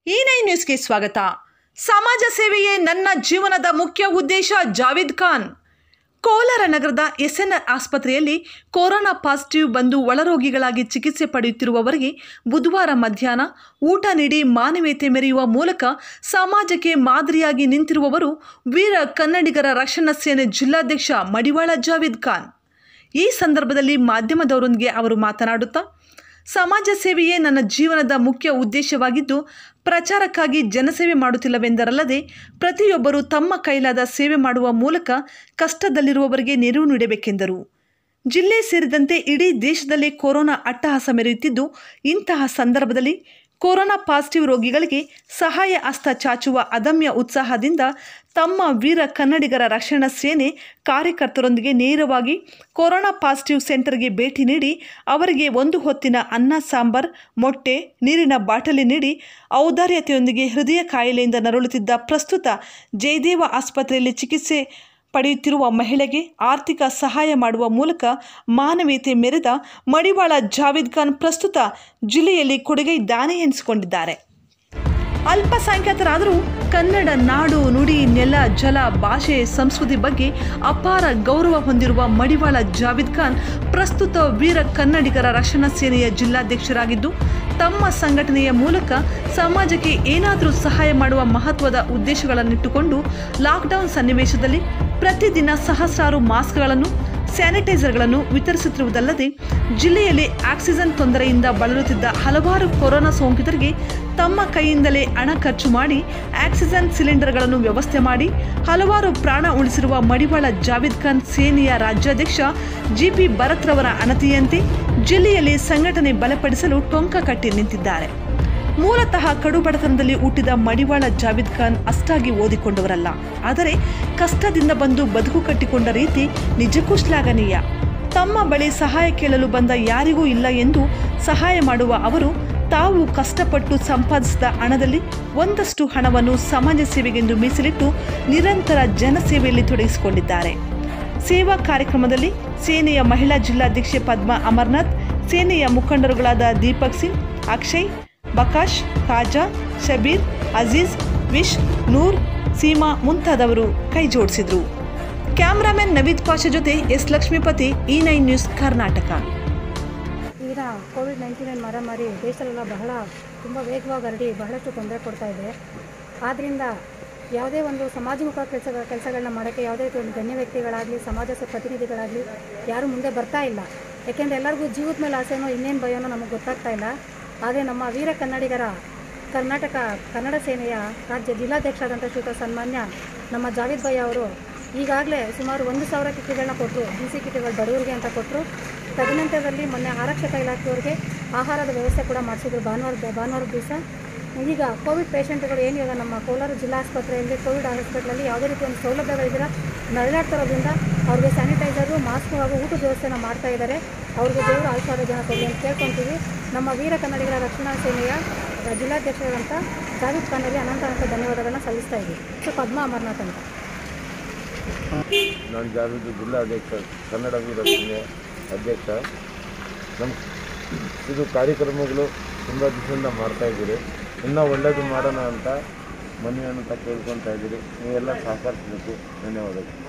ಈ ನೈನ್ ನ್ಯೂಸ್ಗೆ ಸ್ವಾಗತ ಸಮಾಜ ಸೇವೆಯೇ ನನ್ನ ಜೀವನದ ಮುಖ್ಯ ಉದ್ದೇಶ ಜಾವೇದ್ ಖಾನ್ ಕೋಲಾರ ನಗರದ ಎಸ್ಎನ್ಆರ್ ಆಸ್ಪತ್ರೆಯಲ್ಲಿ ಕೊರೋನಾ ಪಾಸಿಟಿವ್ ಬಂದು ಒಳರೋಗಿಗಳಾಗಿ ಚಿಕಿತ್ಸೆ ಪಡೆಯುತ್ತಿರುವವರಿಗೆ ಬುಧವಾರ ಮಧ್ಯಾಹ್ನ ಊಟ ನೀಡಿ ಮಾನವೀಯತೆ ಮೆರೆಯುವ ಮೂಲಕ ಸಮಾಜಕ್ಕೆ ಮಾದರಿಯಾಗಿ ನಿಂತಿರುವವರು ವೀರ ಕನ್ನಡಿಗರ ರಕ್ಷಣಾ ಸೇನೆ ಜಿಲ್ಲಾಧ್ಯಕ್ಷ ಮಡಿವಾಳ ಜಾವೇದ್ ಖಾನ್ ಈ ಸಂದರ್ಭದಲ್ಲಿ ಮಾಧ್ಯಮದವರೊಂದಿಗೆ ಅವರು ಮಾತನಾಡುತ್ತಾ ಸಮಾಜ ಸೇವೆಯೇ ನನ್ನ ಜೀವನದ ಮುಖ್ಯ ಉದ್ದೇಶವಾಗಿದ್ದು ಪ್ರಚಾರಕ್ಕಾಗಿ ಜನಸೇವೆ ಮಾಡುತ್ತಿಲ್ಲವೆಂದರಲ್ಲದೆ ಪ್ರತಿಯೊಬ್ಬರು ತಮ್ಮ ಕೈಲಾದ ಸೇವೆ ಮಾಡುವ ಮೂಲಕ ಕಷ್ಟದಲ್ಲಿರುವವರಿಗೆ ನೆರವು ನೀಡಬೇಕೆಂದರು ಜಿಲ್ಲೆ ಸೇರಿದಂತೆ ಇಡೀ ದೇಶದಲ್ಲೇ ಕೊರೋನಾ ಅಟ್ಟಹಾಸ ಮೆರೆಯುತ್ತಿದ್ದು ಇಂತಹ ಸಂದರ್ಭದಲ್ಲಿ ಕೊರೋನಾ ಪಾಸಿಟಿವ್ ರೋಗಿಗಳಿಗೆ ಸಹಾಯ ಹಸ್ತ ಚಾಚುವ ಅದಮ್ಯ ಉತ್ಸಾಹದಿಂದ ತಮ್ಮ ವೀರ ಕನ್ನಡಿಗರ ರಕ್ಷಣಾ ಸೇನೆ ಕಾರ್ಯಕರ್ತರೊಂದಿಗೆ ನೇರವಾಗಿ ಕೊರೋನಾ ಪಾಸಿಟಿವ್ ಸೆಂಟರ್ಗೆ ಭೇಟಿ ನೀಡಿ ಅವರಿಗೆ ಒಂದು ಹೊತ್ತಿನ ಅನ್ನ ಸಾಂಬಾರ್ ಮೊಟ್ಟೆ ನೀರಿನ ಬಾಟಲಿ ನೀಡಿ ಔದಾರ್ಯತೆಯೊಂದಿಗೆ ಹೃದಯ ಕಾಯಿಲೆಯಿಂದ ನರಳುತ್ತಿದ್ದ ಪ್ರಸ್ತುತ ಜಯದೇವ ಆಸ್ಪತ್ರೆಯಲ್ಲಿ ಚಿಕಿತ್ಸೆ ಪಡೆಯುತ್ತಿರುವ ಮಹಿಳೆಗೆ ಆರ್ಥಿಕ ಸಹಾಯ ಮಾಡುವ ಮೂಲಕ ಮಾನವೀಯತೆ ಮೆರೆದ ಮಡಿವಾಳ ಜಾವೇದ್ ಖಾನ್ ಪ್ರಸ್ತುತ ಜಿಲ್ಲೆಯಲ್ಲಿ ಕೊಡುಗೈ ದಾನಿ ಎನಿಸಿಕೊಂಡಿದ್ದಾರೆ ಅಲ್ಪಸಂಖ್ಯಾತರಾದರೂ ಕನ್ನಡ ನಾಡು ನುಡಿ ನೆಲ ಜಲ ಭಾಷೆ ಸಂಸ್ಕೃತಿ ಬಗ್ಗೆ ಅಪಾರ ಗೌರವ ಹೊಂದಿರುವ ಮಡಿವಾಳ ಜಾವೇದ್ ಖಾನ್ ಪ್ರಸ್ತುತ ವೀರ ಕನ್ನಡಿಗರ ರಕ್ಷಣಾ ಸೇನೆಯ ಜಿಲ್ಲಾಧ್ಯಕ್ಷರಾಗಿದ್ದು ತಮ್ಮ ಸಂಘಟನೆಯ ಮೂಲಕ ಸಮಾಜಕ್ಕೆ ಏನಾದರೂ ಸಹಾಯ ಮಾಡುವ ಮಹತ್ವದ ಉದ್ದೇಶಗಳನ್ನಿಟ್ಟುಕೊಂಡು ಲಾಕ್ಡೌನ್ ಸನ್ನಿವೇಶದಲ್ಲಿ ಪ್ರತಿದಿನ ಸಹಸ್ರಾರು ಮಾಸ್ಕ್ಗಳನ್ನು ಸ್ಯಾನಿಟೈಸರ್ಗಳನ್ನು ವಿತರಿಸುತ್ತಿರುವುದಲ್ಲದೆ ಜಿಲ್ಲೆಯಲ್ಲಿ ಆಕ್ಸಿಜನ್ ತೊಂದರೆಯಿಂದ ಬಳಲುತ್ತಿದ್ದ ಹಲವಾರು ಕೊರೋನಾ ಸೋಂಕಿತರಿಗೆ ತಮ್ಮ ಕೈಯಿಂದಲೇ ಹಣ ಖರ್ಚು ಮಾಡಿ ಆಕ್ಸಿಜನ್ ಸಿಲಿಂಡರ್ಗಳನ್ನು ವ್ಯವಸ್ಥೆ ಮಾಡಿ ಹಲವಾರು ಪ್ರಾಣ ಉಳಿಸಿರುವ ಮಡಿವಾಳ ಜಾವೇದ್ ಖಾನ್ ಸೇನೆಯ ರಾಜ್ಯಾಧ್ಯಕ್ಷ ಜಿಪಿ ಭರತ್ ರವರ ಅಣತಿಯಂತೆ ಜಿಲ್ಲೆಯಲ್ಲಿ ಸಂಘಟನೆ ಬಲಪಡಿಸಲು ಟೊಂಕ ಕಟ್ಟಿ ನಿಂತಿದ್ದಾರೆ ಮೂಲತಃ ಕಡು ಬಡತನದಲ್ಲಿ ಹುಟ್ಟಿದ ಮಡಿವಾಳ ಜಾವೇದ್ ಖಾನ್ ಅಷ್ಟಾಗಿ ಓದಿಕೊಂಡವರಲ್ಲ ಆದರೆ ಕಷ್ಟದಿಂದ ಬಂದು ಬದುಕು ಕಟ್ಟಿಕೊಂಡ ರೀತಿ ನಿಜಕ್ಕೂ ಶ್ಲಾಘನೀಯ ತಮ್ಮ ಬಳಿ ಸಹಾಯ ಕೇಳಲು ಬಂದ ಯಾರಿಗೂ ಇಲ್ಲ ಎಂದು ಸಹಾಯ ಮಾಡುವ ಅವರು ತಾವು ಕಷ್ಟಪಟ್ಟು ಸಂಪಾದಿಸಿದ ಹಣದಲ್ಲಿ ಒಂದಷ್ಟು ಹಣವನ್ನು ಸಮಾಜ ಸೇವೆಗೆಂದು ಮೀಸಲಿಟ್ಟು ನಿರಂತರ ಜನಸೇವೆಯಲ್ಲಿ ತೊಡಗಿಸಿಕೊಂಡಿದ್ದಾರೆ ಸೇವಾ ಕಾರ್ಯಕ್ರಮದಲ್ಲಿ ಸೇನೆಯ ಮಹಿಳಾ ಜಿಲ್ಲಾಧ್ಯಕ್ಷೆ ಪದ್ಮಾ ಅಮರ್ನಾಥ್ ಸೇನೆಯ ಮುಖಂಡರುಗಳಾದ ದೀಪಕ್ ಸಿಂಗ್ ಅಕ್ಷಯ್ ಬಕಾಶ್ ಖಾಜಾ ಶಬೀರ್ ಅಜೀಜ್ ವಿಶ್ ನೂರ್ ಸೀಮಾ ಮುಂತಾದವರು ಕೈ ಜೋಡಿಸಿದ್ರು ಕ್ಯಾಮ್ರಾಮನ್ ನವೀದ್ ಪಾಷಾ ಜೊತೆ S Lakshmipathi E nine news Karnataka ಈಗ ಕೋವಿಡ್ ನೈನ್ಟೀನ್ ಮಹಾಮಾರಿ ದೇಶದಲ್ಲೆಲ್ಲ ಬಹಳ ತುಂಬ ವೇಗವಾಗಿ ಹರಡಿ ಬಹಳಷ್ಟು ತೊಂದರೆ ಕೊಡ್ತಾ ಇದೆ ಆದ್ದರಿಂದ ಯಾವುದೇ ಒಂದು ಸಮಾಜಮುಖ ಕೆಲಸ ಕೆಲಸಗಳನ್ನ ಮಾಡೋಕ್ಕೆ ಯಾವುದೇ ಒಂದು ಗಣ್ಯ ವ್ಯಕ್ತಿಗಳಾಗಲಿ ಸಮಾಜ ಸ- ಪ್ರತಿನಿಧಿಗಳಾಗಲಿ ಯಾರೂ ಮುಂದೆ ಬರ್ತಾ ಇಲ್ಲ ಯಾಕೆಂದರೆ ಎಲ್ಲರಿಗೂ ಜೀವದ ಮೇಲೆ ಆಸೆನೋ ಇನ್ನೇನು ಭಯನೋ ನಮಗೆ ಗೊತ್ತಾಗ್ತಾ ಇಲ್ಲ ಆದರೆ ನಮ್ಮ ವೀರ ಕನ್ನಡಿಗರ ಕರ್ನಾಟಕ ಕನ್ನಡ ಸೇನೆಯ ರಾಜ್ಯ ಜಿಲ್ಲಾಧ್ಯಕ್ಷರಾದಂಥ ಶ್ರೀಯುತ ಸನ್ಮಾನ್ಯ ನಮ್ಮ ಜಾವೇದ್ ಭಯ್ಯ ಅವರು ಈಗಾಗಲೇ ಸುಮಾರು ಒಂದು ಸಾವಿರ ಕಿಟ್ಗಳನ್ನ ಕೊಟ್ಟರು ಬಿ ಸಿ ಕಿಟ್ಗಳು ಬಡವರಿಗೆ ಅಂತ ಕೊಟ್ಟರು ತದನಂತರದಲ್ಲಿ ಮೊನ್ನೆ ಆರಕ್ಷಕ ಇಲಾಖೆಯವರಿಗೆ ಆಹಾರದ ವ್ಯವಸ್ಥೆ ಕೂಡ ಮಾಡಿಸಿದ್ರು ಭಾನುವಾರದ ಭಾನುವಾರದ ದಿವಸ ಈಗ ಕೋವಿಡ್ ಪೇಷಂಟ್ಗಳು ಏನು ಇವಾಗ ನಮ್ಮ ಕೋಲಾರ ಜಿಲ್ಲಾ ಆಸ್ಪತ್ರೆಯಲ್ಲಿ ಕೋವಿಡ್ ಹಾಸ್ಪಿಟ್ಲಲ್ಲಿ ಯಾವುದೇ ರೀತಿ ಒಂದು ಸೌಲಭ್ಯಗಳಿದ್ದೀರ ನರಳಾಡ್ತಿರೋದ್ರಿಂದ ಅವ್ರಿಗೆ ಸ್ಯಾನಿಟೈಸರು ಮಾಸ್ಕ್ ಹಾಗೂ ಊಟದ ವ್ಯವಸ್ಥೆನ ಮಾಡ್ತಾ ಇದ್ದಾರೆ ಅವ್ರಿಗೆ ದೇವರು ಆಯುಷ್ಯ ಜನ ಕೊಡಲಿ ಅಂತ ಕೇಳ್ಕೊತೀವಿ ನಮ್ಮ ವೀರ ಕನ್ನಡಿಗರ ರಕ್ಷಣಾ ಸೇನೆಯ ಜಿಲ್ಲಾಧ್ಯಕ್ಷರಂತ ಜಾವೇದ್ ಖಾನ್ಗೆ ಅನಂತ ಅನಂತ ಧನ್ಯವಾದಗಳನ್ನ ಸಲ್ಲಿಸ್ತಾ ಇದ್ದೀವಿ ಸೊ ಪದ್ಮಾ ಅಮರ್ನಾಥ್ ಅಂತ ನಾನು ಜಾವೇದು ಜಿಲ್ಲಾ ಅಧ್ಯಕ್ಷ ಕನ್ನಡ ವೀರ ಸೇನೆ ಅಧ್ಯಕ್ಷ ನಮ್ಮ ಇದು ಕಾರ್ಯಕ್ರಮಗಳು ತುಂಬ ದಿವಸದಿಂದ ಮಾಡ್ತಾ ಇದ್ದೀರಿ ಇನ್ನೂ ಒಳ್ಳೇದು ಮಾಡೋಣ ಅಂತ ಮನವಿಯನ್ನು ಅಂತ ಕೇಳ್ಕೊತಾ ಇದ್ದೀರಿ ನೀವೆಲ್ಲ ಸಹಕರಿಸಬೇಕು ಧನ್ಯವಾದಗಳು